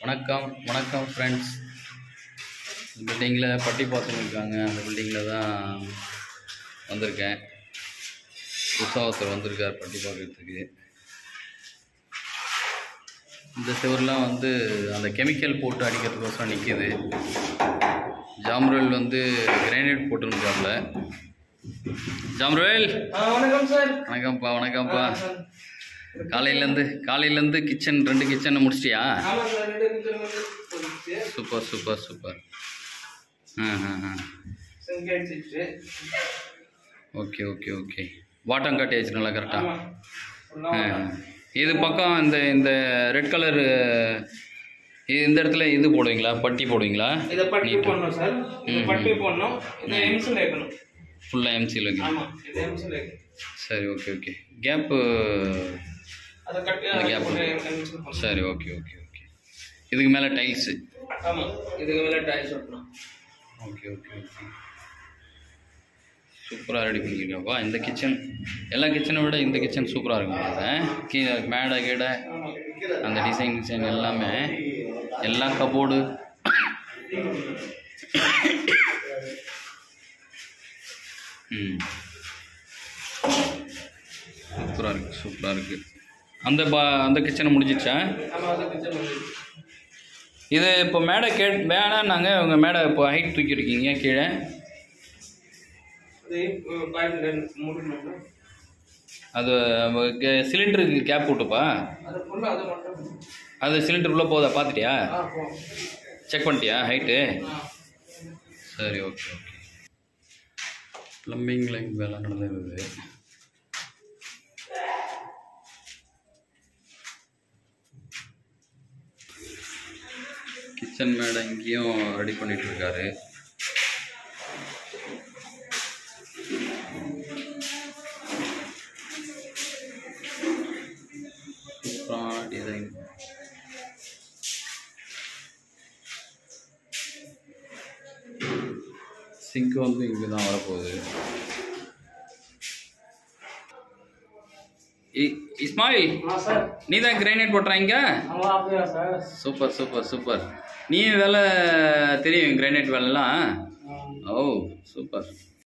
வணக்கம் வணக்கம் ஃப்ரெண்ட்ஸ் பில்டிங்கில் பட்டி பார்த்துன்னு இருக்காங்க அந்த பில்டிங்கில் தான் வந்திருக்கேன் புதுசாக ஒருத்தர் வந்திருக்கார் பட்டி பார்க்கறதுக்கு இந்த சுவர்லாம் வந்து அந்த கெமிக்கல் போட்டு அடிக்கிறதுக்கோசரம் நிற்கிது ஜாம்ரோல் வந்து கிரானைட் போட்டுருக்காப்புல ஜாம்ரோல் ஆ, வணக்கம் சார் வணக்கம்ப்பா வணக்கம்ப்பா ஆ, சார். காலையிலேருந்து காலையிலேருந்து கிச்சன் ரெண்டு கிச்சனை முடிச்சிட்டியா ஆமா சார் ரெண்டு நிமிஷம் வந்து போயிடுச்சு. சூப்பர் சூப்பர் சூப்பர் ஆ ஆ ஆ செங்கி அடிச்சிட்டு ஓகே ஓகே ஓகே வாட்டம் காட்டியாச்சு நல்லா ஆமா கரெக்டாக ஃபுல்லா இது பக்கம் இந்த இந்த ரெட் கலர் இந்த இடத்துல இது போடுவீங்களா பட்டி போடுவீங்களா இத பட்டி நீட்டா. போடணும் சார் இது பட்டி போடணும் இது எம்சில் வைக்கணும் ஃபுல்லாக எம்சியில் வைக்கணும் ஆமா இது எம்சில் வைக்கணும் சரி ஓகே ஓகே கேப்பு அதை கட்டி அந்த அதை gap போட்டு இருக்கு. எம்சில் பண்ணணும் சரி ஓகே ஓகே ஓகே இதுக்கு மேலே டைல்ஸு ஆமா இதுக்கு மேல டைல்ஸ் ஒட்டணும் ஓகே ஓகே ஓகே சூப்பராக ரெடி பண்ணியிருக்கப்பா இந்த கிச்சன் எல்லா கிச்சனை விட இந்த கிச்சன் சூப்பராக இருக்கும் கீழே மேடை கீடை ஆமா அந்த டிசைன் டிசைன் எல்லாமே எல்லாம் கபோர்டு ம் சூப்பராக இருக்குது சூப்பராக இருக்குது அந்த பா அந்த கிச்சனை முடிஞ்சிச்சா ஆமா அது கிச்சன் வந்து இது இப்போ மேடை கே வேணான்னாங்க உங்கள் மேடை இப்போ ஹைட் தூக்கி இருக்கீங்க கீழே அது பைப்ல மூடணும் அது சிலிண்டருக்கு கேப் விட்டுப்பா அது ஃபுல்லா அது மட்டும் அது சிலிண்டர் உள்ளே போதா பார்த்துட்டியா ஆ போ செக் பண்ணிட்டியா ஹைட்டு ஆ சரி ஓகே ஓகே ப்ளம்பிங் லைன் வேலை நடந்துருக்குது கிச்சன் மேடை இங்கேயும் ரெடி பண்ணிட்டு இருக்காரு சூப்பரான டிசைன் சிங்க் வந்து இங்கே தான் வரப்போகுது இ- இஸ்மாயில் ஆ சார் நீ தான் கிரைனைட் போட்டுறாங்க ஆமா அப்படியா சார் சூப்பர் சூப்பர் சூப்பர் நீ வேலை தெரியும் கிரைனைட் வேலைலாம் ஓ சூப்பர்